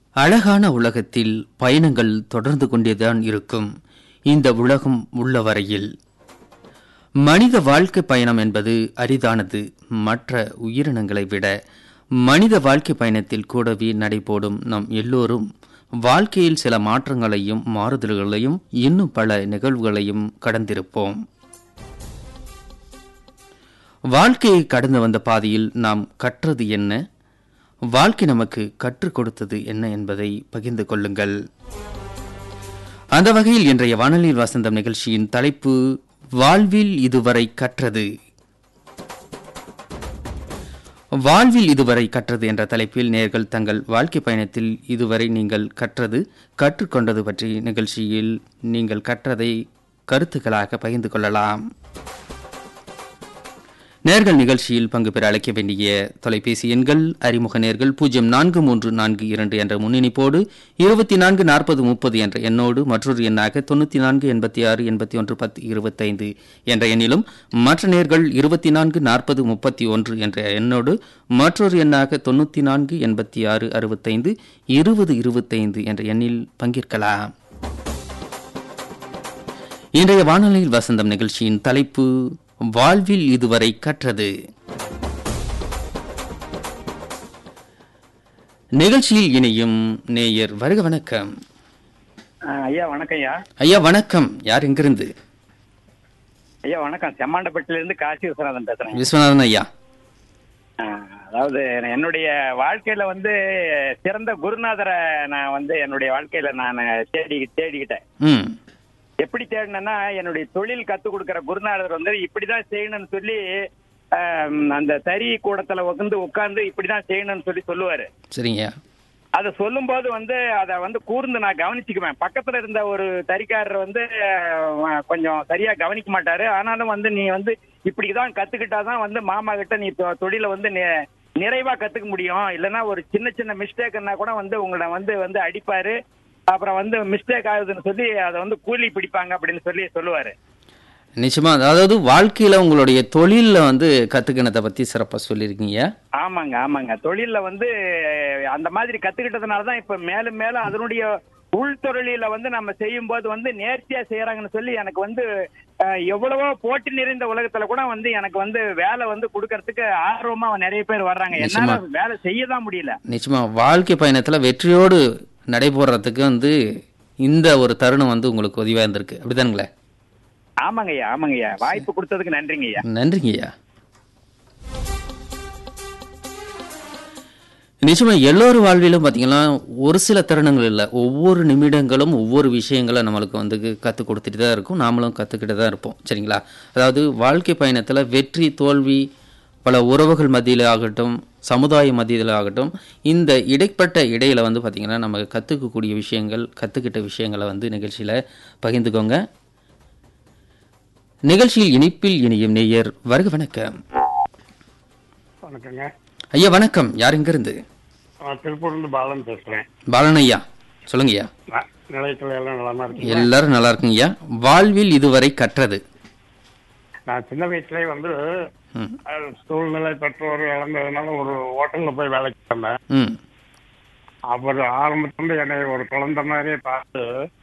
அழகான உலகத்தில் பயணங்கள் தொடர்ந்து கொண்டேதான் இருக்கும் இந்த உலகம் உள்ள வரையில் மனித வாழ்க்கை பயணம் என்பது அரிதானது மற்ற உயிரினங்களை விட மனித வாழ்க்கை பயணத்தில் கூடவே நடைபோடும் நம் எல்லோரும் வாழ்க்கையில் சில மாற்றங்களையும் மாறுதல்களையும் இன்னும் பல நிகழ்வுகளையும் கடந்திருப்போம் வாழ்க்கையை கடந்து வந்த பாதையில் நாம் கற்றது என்ன வாழ்க்கை நமக்கு கற்றுக் கொடுத்தது என்ன என்பதை பகிர்ந்து கொள்ளுங்கள் அந்த வகையில் இன்றைய வானொலியில் வசந்தம் நிகழ்ச்சியின் தலைப்பு வாழ்வில் இதுவரை கற்றது வாழ்வில் இதுவரை கற்றது என்ற தலைப்பில் நேர்கள் தங்கள் வாழ்க்கை பயணத்தில் இதுவரை நீங்கள் கற்றது கற்றுக்கொண்டது பற்றி நிகழ்ச்சியில் நீங்கள் கற்றதை கருத்துக்களாக பகிர்ந்து கொள்ளலாம் நேர்கள் நிகழ்ச்சியில் பங்கு பெற அழைக்க வேண்டிய தொலைபேசி எண்கள் அறிமுக நேர்கள் பூஜ்ஜியம் நான்கு மூன்று நான்கு இரண்டு என்ற முன்னிணைப்போடு இருபத்தி நான்கு நாற்பது முப்பது என்ற எண்ணோடு மற்றொரு எண்ணாக தொண்ணூற்றி நான்கு எண்பத்தி ஆறு எண்பத்தி ஒன்று பத்து இருபத்தைந்து என்ற எண்ணிலும் மற்ற நேர்கள் இருபத்தி நான்கு நாற்பது முப்பத்தி ஒன்று என்ற எண்ணோடு மற்றொரு எண்ணாக தொண்ணூற்றி நான்கு எண்பத்தி ஆறு அறுபத்தைந்து இருபது இருபத்தைந்து என்ற எண்ணில் பங்கேற்கலாம் இன்றைய வானொலியில் வசந்தம் நிகழ்ச்சியின் தலைப்பு வாழ்வில் இதுவரை கற்றது நிகழ்ச்சியில் இணையும் நேயர் வருக வணக்கம் ஆ, ஐயா வணக்கம் ஐயா ஐயா வணக்கம் யார் எங்கிருந்து ஐயா வணக்கம் செம்மாண்டப்பட்டில இருந்து காசி விஸ்வநாதன் பேசுறேன் விஸ்வநாதன் ஐயா ஆ, அதாவது என்னுடைய வாழ்க்கையில வந்து சிறந்த குருநாதரை நான் வந்து என்னுடைய வாழ்க்கையில நான் தேடி தேடிக்கிட்டேன் ம் எப்படி தேடினேன்னா என்னுடைய தொழில் கத்து கொடுக்கிற குருநாதர் வந்து இப்படிதான் செய்யணும்னு சொல்லி ஆம், அந்த தறி கூடத்துல வந்து உட்கார்ந்து இப்படிதான் செய்யணும்னு சொல்லி சொல்லுவாரு சரிங்க அதை சொல்லும்போது வந்து அதை வந்து கூர்ந்து நான் கவனிச்சுக்குவேன் பக்கத்துல இருந்த ஒரு தறிக்காரர் வந்து அஹ், கொஞ்சம் சரியா கவனிக்க மாட்டாரு ஆனாலும் வந்து நீ வந்து இப்படிதான் கத்துக்கிட்டாதான் வந்து மாமா கிட்ட நீ தொ- தொழிலை வந்து நி- நிறைவா கத்துக்க முடியும் இல்லைன்னா ஒரு சின்ன சின்ன மிஸ்டேக்னா கூட வந்து உங்களை வந்து வந்து அடிப்பாரு அப்புறம் வந்து மிஸ்டேக் ஆகுதுன்னு சொல்லி அதை வந்து கூலி பிடிப்பாங்க அப்படின்னு சொல்லி சொல்லுவாரு நிச்சயமா அதாவது வாழ்க்கையில உங்களுடைய தொழில்ல வந்து கத்துக்கினதை பத்தி சிறப்பா சொல்லியிருக்கீங்க ஆமாங்க ஆமாங்க தொழில்ல வந்து அந்த மாதிரி கத்துக்கிட்டதுனால தான் இப்ப மேலும் மேலும் அதனுடைய உள்தொழில வந்து நம்ம செய்யும் போது வந்து நேர்த்தியா செய்யறாங்கன்னு சொல்லி எனக்கு வந்து அஹ், எவ்வளவோ போட்டி நிறைந்த உலகத்துல கூட வந்து எனக்கு வந்து வேலை வந்து கொடுக்கறதுக்கு ஆர்வமா நிறைய பேர் வர்றாங்க என்னால நிச்சயமா. வேலை செய்ய தான் முடியல நிச்சயமா வாழ்க்கை பயணத்துல வெற்றியோடு நடைபோடுறதுக்கு வந்து இந்த ஒரு தருணம் வந்து உங்களுக்கு உதவியா இருந்திருக்கு அப்படிதானுங்களே ஆமாங்கய்யா ஆமாங்கய்யா வாய்ப்பு கொடுத்ததுக்கு நன்றிங்கய்யா நன்றிங்க ஐயா நிச்சயமா எல்லோரும் வாழ்விலும் பார்த்தீங்கன்னா ஒரு சில தருணங்கள் இல்லை ஒவ்வொரு நிமிடங்களும் ஒவ்வொரு விஷயங்களை நம்மளுக்கு வந்து கற்றுக் கொடுத்துட்டு தான் இருக்கும் நாமளும் கற்றுக்கிட்டு தான் இருப்போம் சரிங்களா அதாவது வாழ்க்கை பயணத்தில் வெற்றி தோல்வி பல உறவுகள் மத்தியில் ஆகட்டும் சமுதாய மத்தியில் ஆகட்டும் இந்த இடைப்பட்ட இடையில வந்து பார்த்திங்கன்னா நம்ம கற்றுக்கக்கூடிய விஷயங்கள் கற்றுக்கிட்ட விஷயங்களை வந்து நிகழ்ச்சியில் பகிர்ந்துக்கோங்க நிகழ்ச்சியில் இனிப்பில் இனியும் நேயர் வருக வணக்கம் வணக்கங்க ஐயா வணக்கம் யார் இங்கிருந்து நான் திருப்பூர்லேருந்து பாலன் பேசுகிறேன் பாலன் ஐயா சொல்லுங்க ஐயா நிலையத்தில் எல்லாம் நலமா இருக்கு எல்லாரும் நல்லா இருக்குங்க ஐயா வாழ்வில் இதுவரை கற்றது நான் சின்ன வயசுலயே வந்து ம், அஹ், சூழ்நிலை பெற்றோர் இழந்ததுனால ஒரு ஹோட்டல்ல போய் வேலைக்கு வந்தேன் ம் அவர் ஆரம்பத்துல என்னை ஒரு குழந்தை மாதிரியே பார்த்து